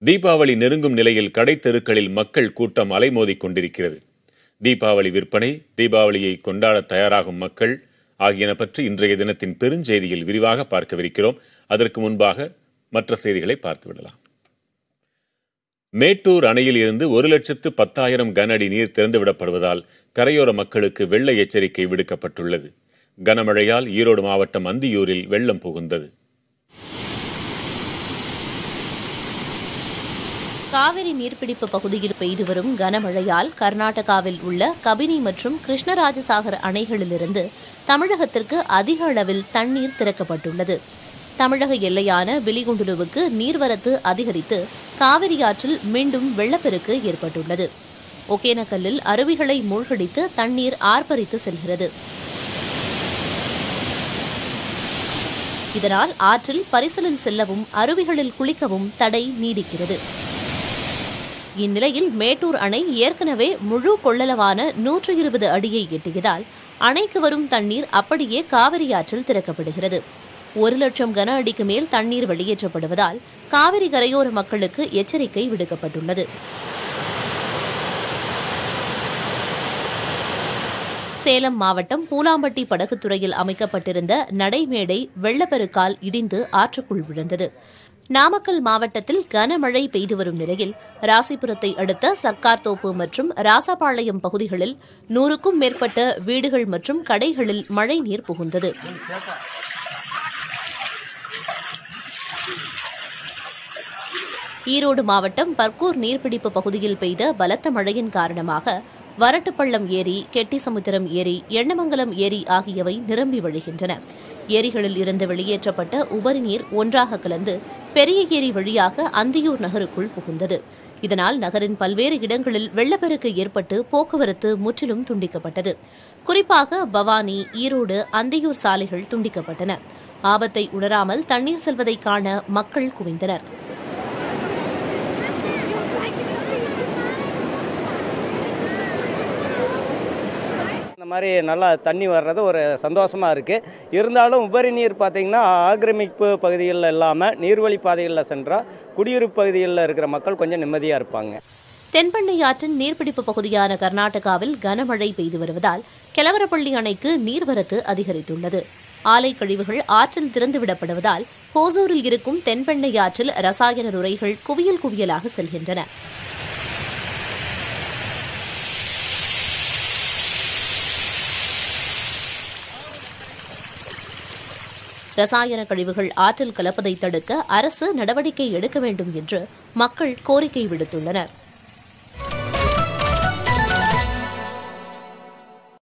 தீபாவளி நெருங்கும் நிலையில் கடை தெருக்களில் மக்கள் கூட்டம் அலைமோதிக் கொண்டிருக்கிறது தீபாவளி விற்பனை தீபாவளியை கொண்டாட தயாராகும் மக்கள் ஆகியன பற்றி இன்றைய தினத்தின் பெருஞ்செய்தியில் விரிவாக பார்க்கவிருக்கிறோம் அதற்கு முன்பாக மற்ற செய்திகளை பார்த்துவிடலாம் மேட்டூர் அணையில் இருந்து ஒரு லட்சத்து பத்தாயிரம் கன அடி நீர் திறந்துவிடப்படுவதால் கரையோர மக்களுக்கு வெள்ள எச்சரிக்கை விடுக்கப்பட்டுள்ளது கனமழையால் ஈரோடு மாவட்டம் அந்தியூரில் வெள்ளம் புகுந்தது காவிரி நீர்பிடிப்பு பகுதியில் பெய்து வரும் கனமழையால் கர்நாடகாவில் உள்ள கபினி மற்றும் கிருஷ்ணராஜசாகர் அணைகளிலிருந்து தமிழகத்திற்கு அதிக அளவில் தண்ணீர் திறக்கப்பட்டுள்ளது தமிழக எல்லையான பிலிகுண்டுலுவுக்கு நீர்வரத்து அதிகரித்து காவிரி ஆற்றில் மீண்டும் வெள்ளப்பெருக்கு ஏற்பட்டுள்ளது ஒகேனக்கல்லில் அருவிகளை மூழ்கடித்து தண்ணீர் ஆர்ப்பரித்து செல்கிறது இதனால் ஆற்றில் பரிசலில் செல்லவும் அருவிகளில் குளிக்கவும் தடை நீடிக்கிறது இந்நிலையில் மேட்டூர் அணை ஏற்கனவே முழு கொள்ளளவான நூற்று இருபது அடியை எட்டியதால் அணைக்கு வரும் தண்ணீர் அப்படியே காவிரி ஆற்றில் திறக்கப்படுகிறது ஒரு லட்சம் கன அடிக்கு மேல் தண்ணீர் வெளியேற்றப்படுவதால் காவிரி கரையோர மக்களுக்கு எச்சரிக்கை விடுக்கப்பட்டுள்ளது சேலம் மாவட்டம் பூலாம்பட்டி படகுத்துறையில் அமைக்கப்பட்டிருந்த நடைமேடை வெள்ளப்பெருக்கால் இடிந்து ஆற்றுக்குள் விழுந்தது நாமக்கல் மாவட்டத்தில் கனமழை பெய்து வரும் நிலையில் ராசிபுரத்தை அடுத்த சர்க்கார் தோப்பு மற்றும் ராசாபாளையம் பகுதிகளில் நூறுக்கும் மேற்பட்ட வீடுகள் மற்றும் கடைகளில் மழை நீர் புகுந்தது ஈரோடு மாவட்டம் பர்கூர் நீர்பிடிப்பு பகுதியில் பெய்த பலத்த மழையின் காரணமாக வரட்டுப்பள்ளம் ஏரி கெட்டிசமுத்திரம் ஏரி எண்ணமங்கலம் ஏரி ஆகியவை நிரம்பி வழிகின்றன ஏரிகளில் இருந்து வெளியேற்றப்பட்ட உபரி நீர் ஒன்றாக கலந்து பெரிய ஏரி வழியாக அந்தியூர் நகருக்குள் புகுந்தது இதனால் நகரின் பல்வேறு இடங்களில் வெள்ளப்பெருக்கு ஏற்பட்டு போக்குவரத்து முற்றிலும் துண்டிக்கப்பட்டது குறிப்பாக பவானி ஈரோடு அந்தியூர் சாலைகள் துண்டிக்கப்பட்டன ஆபத்தை உணராமல் தண்ணீர் செல்வதை காண மக்கள் குவிந்தனர் இந்த மாதிரி நல்லா தண்ணி வர்றது ஒரு சந்தோஷமாக இருக்குது இருந்தாலும் உபரி நீர் பார்த்திங்கன்னா ஆக்கிரமிப்பு பகுதிகளில் இல்லாமல் நீர்வழி பாதைகளில் சென்றால் குடியிருப்பு பகுதிகளில் இருக்கிற மக்கள் கொஞ்சம் நிம்மதியாக இருப்பாங்க தென்பெண்ணை ஆற்றின் நீர்பிடிப்பு பகுதியான கர்நாடகாவில் கனமழை பெய்து வருவதால் கெலவரப்பள்ளி அணைக்கு நீர்வரத்து அதிகரித்துள்ளது ஆலை கழிவுகள் ஆற்றில் திறந்துவிடப்படுவதால் ஹோசூரில் இருக்கும் தென்பெண்ணை ஆற்றில் ரசாயன நுரைகள் குவியல் குவியலாக செல்கின்றன ரசாயன கழிவுகள் ஆற்றில் கலப்பதை தடுக்க அரசு நடவடிக்கை எடுக்க வேண்டும் என்று மக்கள் கோரிக்கை விடுத்துள்ளனர்